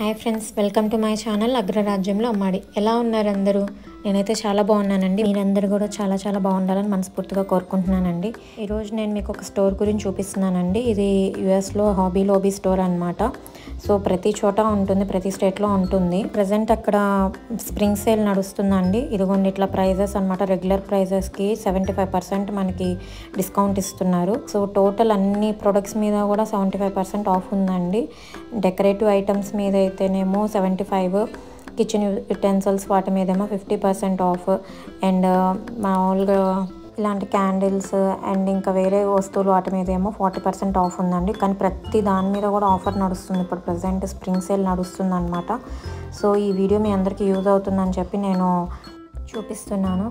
hi friends welcome to my channel అగ్రరాజ్యంలో అమ్మాడి ఎలా ఉన్నారు అందరూ నేనైతే చాలా బాగున్నానండి మీరందరూ కూడా చాలా చాలా బాగుండాలని మనస్ఫూర్తిగా కోరుకుంటున్నానండి ఈరోజు నేను మీకు ఒక స్టోర్ గురించి చూపిస్తున్నానండి ఇది యుఎస్లో హాబీ లోబీ స్టోర్ అనమాట సో ప్రతి చోట ఉంటుంది ప్రతి స్టేట్లో ఉంటుంది ప్రజెంట్ అక్కడ స్ప్రింగ్ సేల్ నడుస్తుందండి ఇదిగోండి ఇట్లా ప్రైజెస్ అనమాట రెగ్యులర్ ప్రైజెస్కి సెవెంటీ ఫైవ్ పర్సెంట్ మనకి డిస్కౌంట్ ఇస్తున్నారు సో టోటల్ అన్ని ప్రొడక్ట్స్ మీద కూడా సెవెంటీ ఫైవ్ పర్సెంట్ ఆఫ్ ఉందండి డెకరేటివ్ ఐటమ్స్ మీద అయితేనేమో సెవెంటీ ఫైవ్ కిచెన్ యుటెన్సిల్స్ వాటి మీదేమో ఫిఫ్టీ పర్సెంట్ ఆఫ్ అండ్ మామూలుగా ఇలాంటి క్యాండిల్స్ అండ్ ఇంకా వేరే వస్తువులు వాటి మీద ఏమో ఫార్టీ పర్సెంట్ ఆఫ్ ఉందండి కానీ ప్రతి దాని మీద కూడా ఆఫర్ నడుస్తుంది ఇప్పుడు ప్రజెంట్ స్ప్రింగ్ సేల్ నడుస్తుంది అనమాట సో ఈ వీడియో మీ అందరికీ యూజ్ అవుతుందని చెప్పి నేను చూపిస్తున్నాను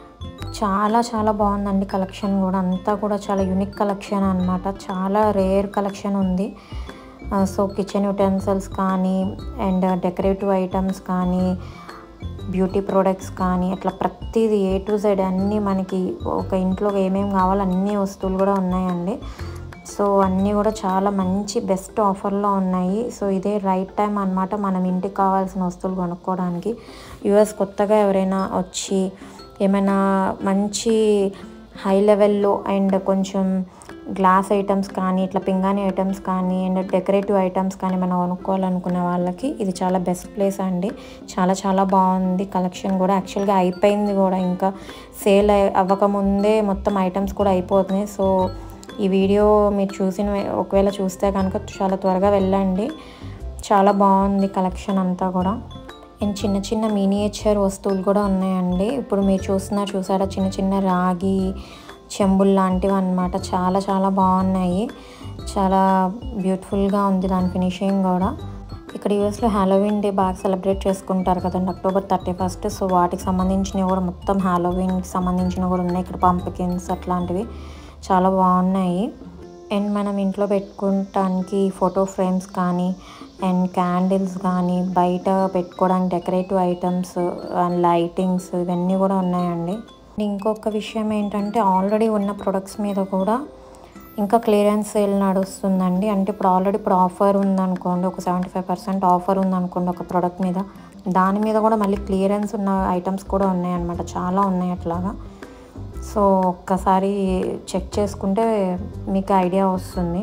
చాలా చాలా బాగుందండి కలెక్షన్ కూడా అంతా కూడా చాలా యూనిక్ కలెక్షన్ అనమాట చాలా రేర్ కలెక్షన్ ఉంది సో కిచెన్ యుటెన్సిల్స్ కానీ అండ్ డెకరేటివ్ ఐటమ్స్ కానీ బ్యూటీ ప్రోడక్ట్స్ కానీ అట్లా ప్రతిదీ ఏ టు జెడ్ అన్నీ మనకి ఒక ఇంట్లో ఏమేమి కావాలో అన్ని వస్తువులు కూడా ఉన్నాయండి సో అన్నీ కూడా చాలా మంచి బెస్ట్ ఆఫర్లో ఉన్నాయి సో ఇదే రైట్ టైం అనమాట మనం ఇంటికి కావాల్సిన వస్తువులు కొనుక్కోవడానికి యూఎస్ కొత్తగా ఎవరైనా వచ్చి ఏమైనా మంచి హై లెవెల్లో అండ్ కొంచెం గ్లాస్ ఐటమ్స్ కానీ ఇట్లా పింగాణి ఐటమ్స్ కానీ అండ్ డెకరేటివ్ ఐటమ్స్ కానీ మనం కొనుక్కోవాలనుకునే వాళ్ళకి ఇది చాలా బెస్ట్ ప్లేస్ అండి చాలా చాలా బాగుంది కలెక్షన్ కూడా యాక్చువల్గా అయిపోయింది కూడా ఇంకా సేల్ అవ్వకముందే మొత్తం ఐటమ్స్ కూడా అయిపోతున్నాయి సో ఈ వీడియో మీరు చూసిన ఒకవేళ చూస్తే కనుక చాలా త్వరగా వెళ్ళండి చాలా బాగుంది కలెక్షన్ అంతా కూడా అండ్ చిన్న చిన్న మినియేచర్ వస్తువులు కూడా ఉన్నాయండి ఇప్పుడు మీరు చూస్తున్నారు చూసారా చిన్న చిన్న రాగి చెంబుల్ లాంటివి అనమాట చాలా చాలా బాగున్నాయి చాలా బ్యూటిఫుల్గా ఉంది దాని ఫినిషింగ్ కూడా ఇక్కడ యూఎస్లో హ్యాలోవిన్ డే బాగా సెలబ్రేట్ చేసుకుంటారు కదండి అక్టోబర్ థర్టీ ఫస్ట్ సో వాటికి సంబంధించినవి కూడా మొత్తం హ్యాలోవిన్కి సంబంధించినవి కూడా ఉన్నాయి ఇక్కడ పంపికిన్స్ అట్లాంటివి చాలా బాగున్నాయి అండ్ మనం ఇంట్లో పెట్టుకోవటానికి ఫోటో ఫ్రేమ్స్ కానీ అండ్ క్యాండిల్స్ కానీ బయట పెట్టుకోవడానికి డెకరేటివ్ ఐటమ్స్ లైటింగ్స్ ఇవన్నీ కూడా ఉన్నాయండి ఇంకొక విషయం ఏంటంటే ఆల్రెడీ ఉన్న ప్రొడక్ట్స్ మీద కూడా ఇంకా క్లియరెన్స్ సేల్ నడుస్తుందండి అంటే ఇప్పుడు ఆల్రెడీ ఇప్పుడు ఆఫర్ ఉందనుకోండి ఒక సెవెంటీ ఫైవ్ పర్సెంట్ ఆఫర్ ఉందనుకోండి ఒక ప్రోడక్ట్ మీద దాని మీద కూడా మళ్ళీ క్లియరెన్స్ ఉన్న ఐటమ్స్ కూడా ఉన్నాయన్నమాట చాలా ఉన్నాయి అట్లాగా సో ఒక్కసారి చెక్ చేసుకుంటే మీకు ఐడియా వస్తుంది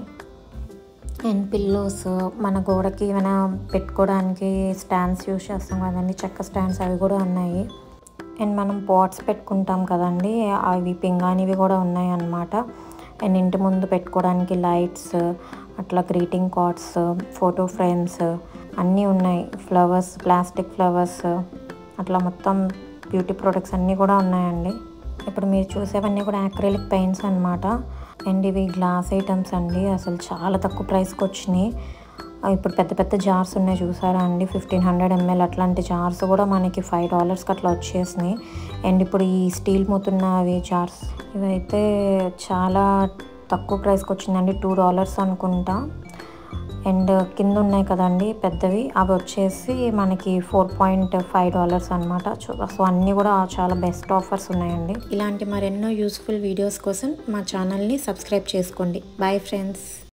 అండ్ పిల్లోస్ మన గోడకి ఏమైనా పెట్టుకోవడానికి స్టాండ్స్ యూస్ చేస్తాం కదండి చెక్క స్టాండ్స్ అవి కూడా ఉన్నాయి అండ్ మనం పాట్స్ పెట్టుకుంటాం కదండి అవి పింగానివి కూడా ఉన్నాయి అన్నమాట అండ్ ఇంటి ముందు పెట్టుకోవడానికి లైట్స్ అట్లా గ్రీటింగ్ కార్డ్స్ ఫోటో ఫ్రేమ్స్ అన్నీ ఉన్నాయి ఫ్లవర్స్ ప్లాస్టిక్ ఫ్లవర్స్ అట్లా మొత్తం బ్యూటీ ప్రొడక్ట్స్ అన్నీ కూడా ఉన్నాయండి ఇప్పుడు మీరు చూసేవన్నీ కూడా యాక్రిలిక్ పెయింట్స్ అనమాట అండ్ ఇవి గ్లాస్ ఐటమ్స్ అండి అసలు చాలా తక్కువ ప్రైస్కి వచ్చినాయి ఇప్పుడు పెద్ద పెద్ద జార్స్ ఉన్నాయి చూసారా అండి ఫిఫ్టీన్ హండ్రెడ్ ఎంఎల్ అట్లాంటి జార్స్ కూడా మనకి ఫైవ్ డాలర్స్కి అట్లా వచ్చేసినాయి అండ్ ఇప్పుడు ఈ స్టీల్ మూతున్నవి జార్స్ ఇవైతే చాలా తక్కువ ప్రైస్కి వచ్చిందండి టూ డాలర్స్ అనుకుంటా అండ్ కింద ఉన్నాయి కదండి పెద్దవి అవి వచ్చేసి మనకి ఫోర్ పాయింట్ ఫైవ్ డాలర్స్ అనమాట సో అన్నీ కూడా చాలా బెస్ట్ ఆఫర్స్ ఉన్నాయండి ఇలాంటి మరెన్నో యూస్ఫుల్ వీడియోస్ కోసం మా ఛానల్ని సబ్స్క్రైబ్ చేసుకోండి బాయ్ ఫ్రెండ్స్